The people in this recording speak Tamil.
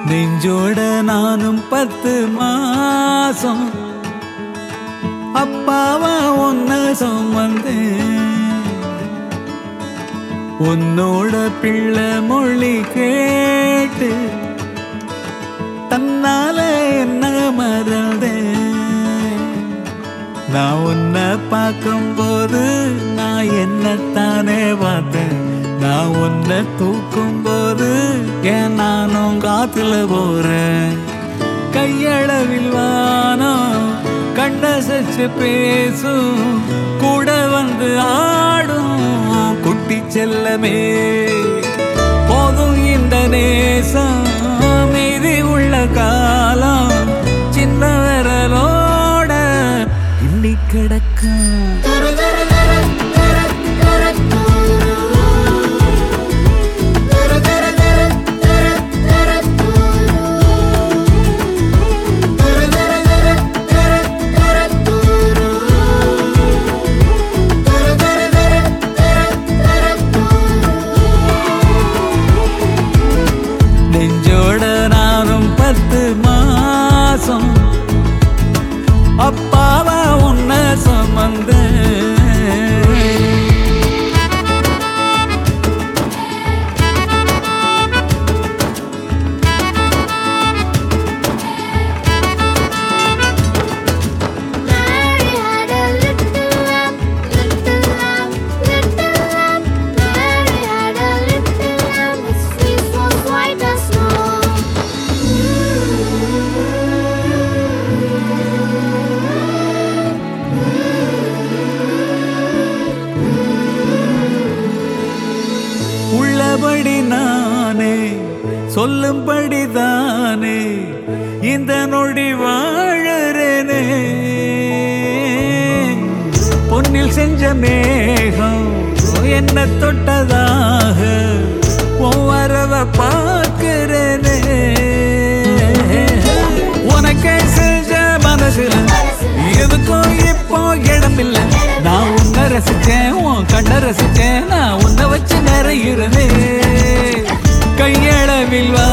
நெஞ்சோட நானும் பத்து மாசம் அப்பாவா ஒன்ன சுமந்தேன் உன்னோட பிள்ளை மொழி கேட்டு தன்னால என்ன மறந்தேன் நான் உன்னை பார்க்கும்போது நான் என்னத்தானே பார்த்தேன் நான் உன்னை தூக்கும் போது ஏன் நானும் காத்துல போறேன் கையளவில் வானம் கண்ணசச்சு பேசும் கூட வந்து ஆடும் குட்டி செல்லமே போதும் இந்த நேசம் மீதி உள்ள காலம் சின்ன விரலோட இன்னி கிடக்கும் நெஞ்சோட நானும் பத்து மாசம் அப்பாவா உன்ன Samantha Mary had a little lamb, little lamb, little lamb. Mary had a little lamb, its fleece was white as உள்ளபடி நானே சொல்லும்படி தானே இந்த நொடி வாழறேனே பொன்னில் செஞ்ச மேகம் என்ன தொட்டதாக ஒவ்வொருவ பார்க்கிறேனே உனக்கே செஞ்ச மனசுல எதுக்கும் இப்போ இடமில்லை நான் உன்னை ரசிச்சேன் உன் கண்ண ரசிச்சேன் நான் உன்னை வச்சு நிறையிறனே கையளவில் வா